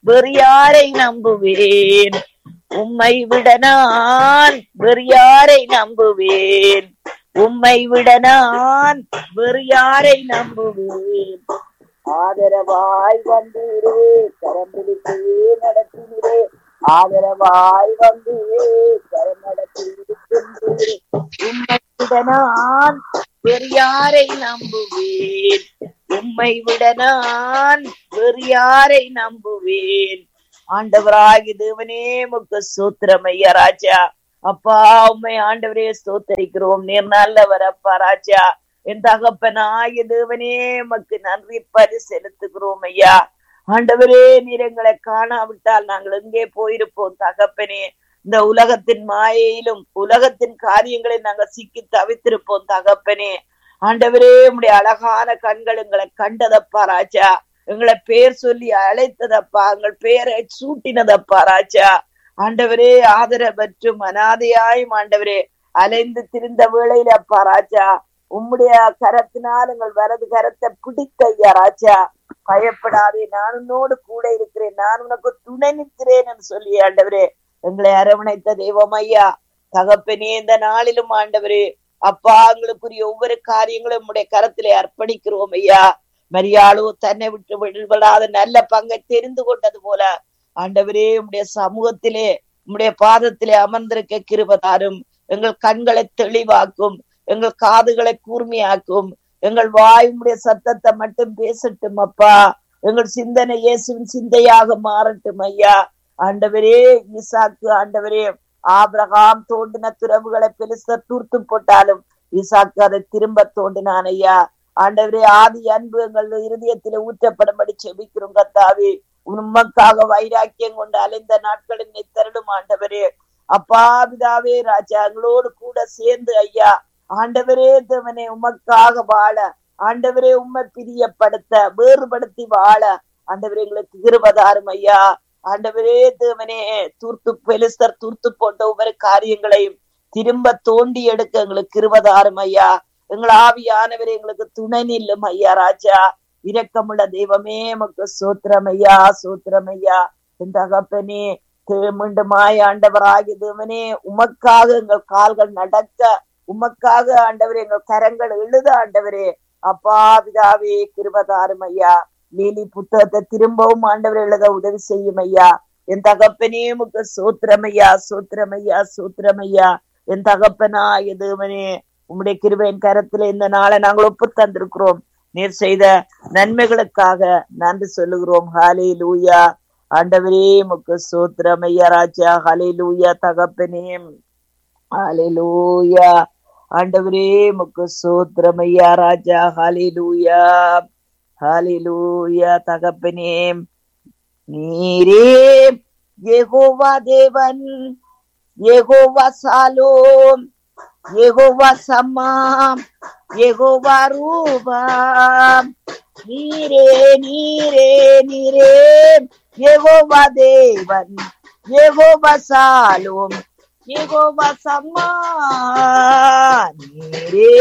வேறு யாரை நம்புவேன் உம்மை விட நான் வேறு யாரை நம்புவேன் உம்மை விட நான் வேறு யாரை நம்புவேன் ஆதரவாய் வந்தீரே கரம் பிடித்தே நடத்தினரே ஆதரவாய் வந்தீரே கரம் நடத்தி இருக்கின்றீரே உம்மை விட நான் வேறு யாரை நம்புவேன் உம்மை விட நான் வேறு யாரை நம்புவேன் ஆண்டவராகி தேவனே முக்கு சூத்திரம் ஐயா ராஜா அப்பா உண்மை ஆண்டவரே ஸ்தோத்தரிக்கிறோம் நீர் நல்லவர் அப்பா ராஜா என் தகப்பனாகிய தேவனே மக்கு நன்றி பரி செலுத்துகிறோம் ஐயா ஆண்டவரே நீர் எங்களை காணாவிட்டால் நாங்கள் எங்கே போயிருப்போம் தகப்பனே இந்த உலகத்தின் மாயையிலும் உலகத்தின் காரியங்களை நாங்கள் சிக்கி தவித்திருப்போம் தகப்பனே ஆண்டவரே உடைய அழகான கண்கள் எங்களை கண்டதப்பா ராஜா எங்களை பேர் சொல்லி அழைத்ததப்பா எங்கள் பேரை சூட்டினதப்பா ராஜா ஆண்டவரே ஆதரவற்றும் அனாதையாயும் ஆண்டவரே அலைந்து திரிந்த வேளையில அப்பா ராஜா உம்முடைய கரத்தினால் எங்கள் வரது கரத்தை பிடித்த ஐயா ராஜா பயப்படாதே நான் உன்னோடு கூட இருக்கிறேன் நான் உனக்கு துணை நிற்கிறேன் என்று சொல்லி ஆண்டவரே எங்களை அரவணைத்த தெய்வம் ஐயா தகப்பனே இந்த நாளிலும் ஆண்டவரே அப்பா எங்களுக்குரிய ஒவ்வொரு காரியங்களும் உம்முடைய கரத்திலே அர்ப்பணிக்கிறோம் ஐயா மரியாளோ தன்னை விட்டு விடுபடாத நல்ல பங்கை தெரிந்து கொண்டது போல ஆண்டவரே உம்முடைய சமூகத்திலே உம்முடைய பாதத்திலே அமர்ந்திருக்க கிருபதாரும் எங்கள் கண்களை தெளிவாக்கும் எங்கள் காதுகளை கூர்மையாக்கும் எங்கள் வாய் உம்முடைய சத்தத்தை மட்டும் பேசட்டும் அப்பா எங்கள் சிந்தனை இயேசுவின் சிந்தையாக மாறட்டும் ஐயா ஆண்டவரே ஈசாக்கு ஆண்டவரே ஆபிரகாம் தோண்டின துறவுகளை பெருச தூர்த்து போட்டாலும் ஈசாக்கு அதை திரும்ப தோண்டினான் ஐயா ஆண்டவரே ஆதி அன்பு எங்கள் இருதயத்திலே ஊற்றப்படும்படி செபிக்கிறோம் கத்தாவே உண்மைக்காக வைராக்கியம் கொண்டு அலைந்த நாட்களின் நித்தரடும் ஆண்டவரே அப்பா பிதாவே ராஜா எங்களோடு கூட சேர்ந்து ஐயா ஆண்டவரே தேவனே உமக்காக வாழ ஆண்டவரே உண்மை பிரியப்படுத்த வேறுபடுத்தி வாழ ஆண்டவரே எங்களுக்கு கிருபதாரும் ஐயா ஆண்டவரே தேவனே தூர்த்து பெலிஸ்தர் தூர்த்து போட்ட ஒவ்வொரு காரியங்களையும் திரும்ப தோண்டி எடுக்க எங்களுக்கு கிருபதாரும் ஐயா எங்கள் ஆவியானவரே எங்களுக்கு துணை நில்லும் ஐயா ராஜா இரக்கமுள்ள தெய்வமே மக்கு சோத்திரம் ஐயா சோத்திரம் ஐயா என் தகப்பனே மீண்டுமாய் ஆண்டவராகி தேவனே உமக்காக எங்கள் கால்கள் நடக்க உமக்காக ஆண்டவரே எங்கள் கரங்கள் எழுத ஆண்டவரே அப்பா பிதாவே கிருபதாரும் ஐயா லீலி புத்தகத்தை திரும்பவும் ஆண்டவர் எழுத உதவி செய்யும் ஐயா என் தகப்பனே முக்க சோத்திரமையா சோத்திரமையா சோத்திரமையா என் தகப்பனா எதுவனே உம்முடைய கிருபையின் கரத்துல இந்த நாளை நாங்கள் ஒப்பு தந்திருக்கிறோம் நீர் செய்த நன்மைகளுக்காக நன்றி சொல்லுகிறோம் ஹாலே லூயா ஆண்டவரே முக்கு சோத்திரமையா ராஜா ஹலே லூயா தகப்பனே ஹாலே லூயா ஆண்டவரே முக்கு சோத்திரமையா ராஜா ஹலே லூயா ஹாலிலூயா தகப்பனே நீரே யெகோவா தேவன் யெகோவா சாலோம் யெகோவா சம்மாம் யெகோவா ரூபம் நீரே நீரே நீரே யெகோவா தேவன் யெகோவா சாலோம் யெகோவா சம்மா நீரே